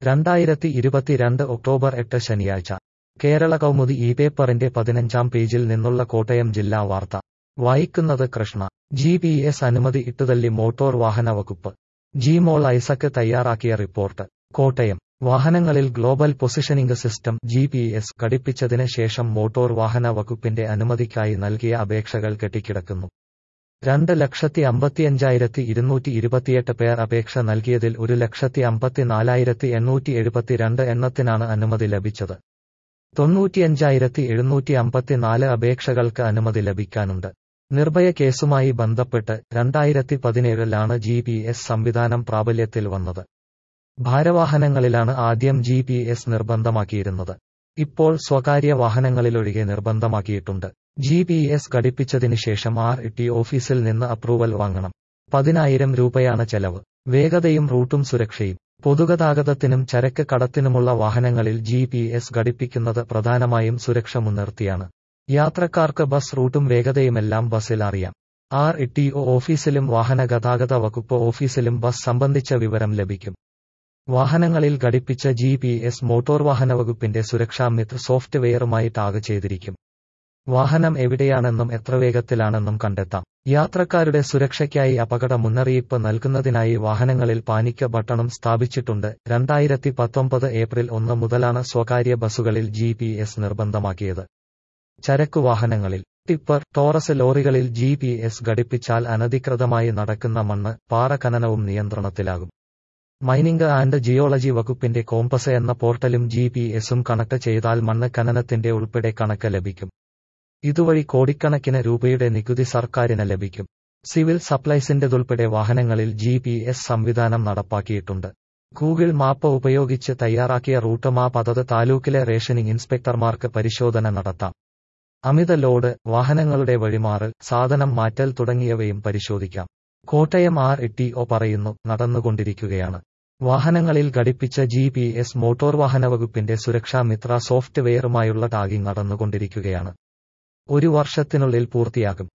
രണ്ടായിരത്തി ഇരുപത്തിരണ്ട് ഒക്ടോബർ എട്ട് ശനിയാഴ്ച കേരള കൗമുദി ഈ പേപ്പറിന്റെ പതിനഞ്ചാം പേജിൽ നിന്നുള്ള കോട്ടയം ജില്ലാ വാർത്ത വായിക്കുന്നത് കൃഷ്ണ ജി പി എസ് അനുമതി ഇട്ടുതള്ളി മോട്ടോർ വാഹന വകുപ്പ് ജിമോൾ ഐസക്ക് തയ്യാറാക്കിയ റിപ്പോർട്ട് കോട്ടയം വാഹനങ്ങളിൽ global positioning system G P S ഘടിപ്പിച്ചതിന് ശേഷം മോട്ടോർ വാഹന വകുപ്പിന്റെ അനുമതിക്കായി നൽകിയ അപേക്ഷകൾ കെട്ടിക്കിടക്കുന്നു രണ്ട് ലക്ഷത്തി അമ്പത്തിയഞ്ചായിരത്തി ഇരുന്നൂറ്റി ഇരുപത്തിയെട്ട് പേർ അപേക്ഷ നൽകിയതിൽ ഒരു ലക്ഷത്തി അമ്പത്തിനാലായിരത്തി എണ്ണൂറ്റി എഴുപത്തിരണ്ട് എണ്ണത്തിനാണ് അനുമതി ലഭിച്ചത് തൊണ്ണൂറ്റിയഞ്ചായിരത്തി എഴുന്നൂറ്റി അമ്പത്തിനാല് അപേക്ഷകൾക്ക് അനുമതി ലഭിക്കാനുണ്ട് നിർഭയ കേസുമായി ബന്ധപ്പെട്ട് രണ്ടായിരത്തി പതിനേഴിലാണ് ജി പി എസ് സംവിധാനം പ്രാബല്യത്തിൽ വന്നത് ഭാരവാഹനങ്ങളിലാണ് ആദ്യം ജി പി എസ് നിർബന്ധമാക്കിയിരുന്നത് ഇപ്പോൾ സ്വകാര്യ വാഹനങ്ങളിലൊഴികെ നിർബന്ധമാക്കിയിട്ടുണ്ട് ജി പി എസ് ഘടിപ്പിച്ചതിന് ശേഷം ആർ ടി ഓഫീസിൽ നിന്ന് അപ്രൂവൽ വാങ്ങണം പതിനായിരം രൂപയാണ് ചെലവ് വേഗതയും റൂട്ടും സുരക്ഷയും പൊതുഗതാഗതത്തിനും ചരക്ക് കടത്തിനുമുള്ള വാഹനങ്ങളിൽ ജി പി എസ് ഘടിപ്പിക്കുന്നത് പ്രധാനമായും സുരക്ഷ മുൻനിർത്തിയാണ് യാത്രക്കാർക്ക് ബസ് റൂട്ടും വേഗതയുമെല്ലാം ബസ്സിൽ അറിയാം ആർ ടി ഒ ഓഫീസിലും വാഹന ഗതാഗത വകുപ്പ് ഓഫീസിലും ബസ് സംബന്ധിച്ച വിവരം ലഭിക്കും വാഹനങ്ങളിൽ ഘടിപ്പിച്ച ജി പി എസ് മോട്ടോർ വാഹന വകുപ്പിന്റെ സുരക്ഷാ മിത്ര സോഫ്റ്റ്വെയറുമായി ടാഗ് ചെയ്തിരിക്കും വാഹനം എവിടെയാണെന്നും എത്ര വേഗത്തിലാണെന്നും കണ്ടെത്താം യാത്രക്കാരുടെ സുരക്ഷയ്ക്കായി അപകട മുന്നറിയിപ്പ് നൽകുന്നതിനായി വാഹനങ്ങളിൽ പാനിക്ക ബട്ടണും സ്ഥാപിച്ചിട്ടുണ്ട് രണ്ടായിരത്തി പത്തൊമ്പത് ഏപ്രിൽ ഒന്ന് മുതലാണ് സ്വകാര്യ ബസ്സുകളിൽ ജി പി എസ് നിർബന്ധമാക്കിയത് ചരക്കു വാഹനങ്ങളിൽ ടിപ്പർ ടോറസ് ലോറികളിൽ ജി പി എസ് ഘടിപ്പിച്ചാൽ അനധികൃതമായി നടക്കുന്ന മണ്ണ് പാറ ഖനനവും നിയന്ത്രണത്തിലാകും മൈനിംഗ് ആൻഡ് ജിയോളജി വകുപ്പിന്റെ കോമ്പസ് എന്ന പോർട്ടലും ജി പി എസും കണക്ട് ചെയ്താൽ മണ്ണ് ഖനനത്തിന്റെ ഉൾപ്പെടെ കണക്ക് ലഭിക്കും ഇതുവഴി കോടിക്കണക്കിന് രൂപയുടെ നികുതി സർക്കാരിന് ലഭിക്കും സിവിൽ സപ്ലൈസിന്റെതുൾപ്പെടെ വാഹനങ്ങളിൽ ജി പി എസ് സംവിധാനം നടപ്പാക്കിയിട്ടുണ്ട് ഗൂഗിൾ മാപ്പ് ഉപയോഗിച്ച് തയ്യാറാക്കിയ റൂട്ട് മാപ്പ് അതത് താലൂക്കിലെ റേഷനിംഗ് ഇൻസ്പെക്ടർമാർക്ക് പരിശോധന നടത്താം അമിത ലോഡ് വാഹനങ്ങളുടെ വഴിമാറൽ സാധനം മാറ്റൽ തുടങ്ങിയവയും പരിശോധിക്കാം കോട്ടയം ആർ ടി ഒ പറയുന്നു നടന്നുകൊണ്ടിരിക്കുകയാണ് വാഹനങ്ങളിൽ ഘടിപ്പിച്ച ജി പി എസ് മോട്ടോർ വാഹന വകുപ്പിന്റെ സുരക്ഷാ മിത്ര സോഫ്റ്റ്വെയറുമായുള്ള ടാഗിംഗ് നടന്നുകൊണ്ടിരിക്കുകയാണ് ഒരു വർഷത്തിനുള്ളിൽ പൂർത്തിയാകും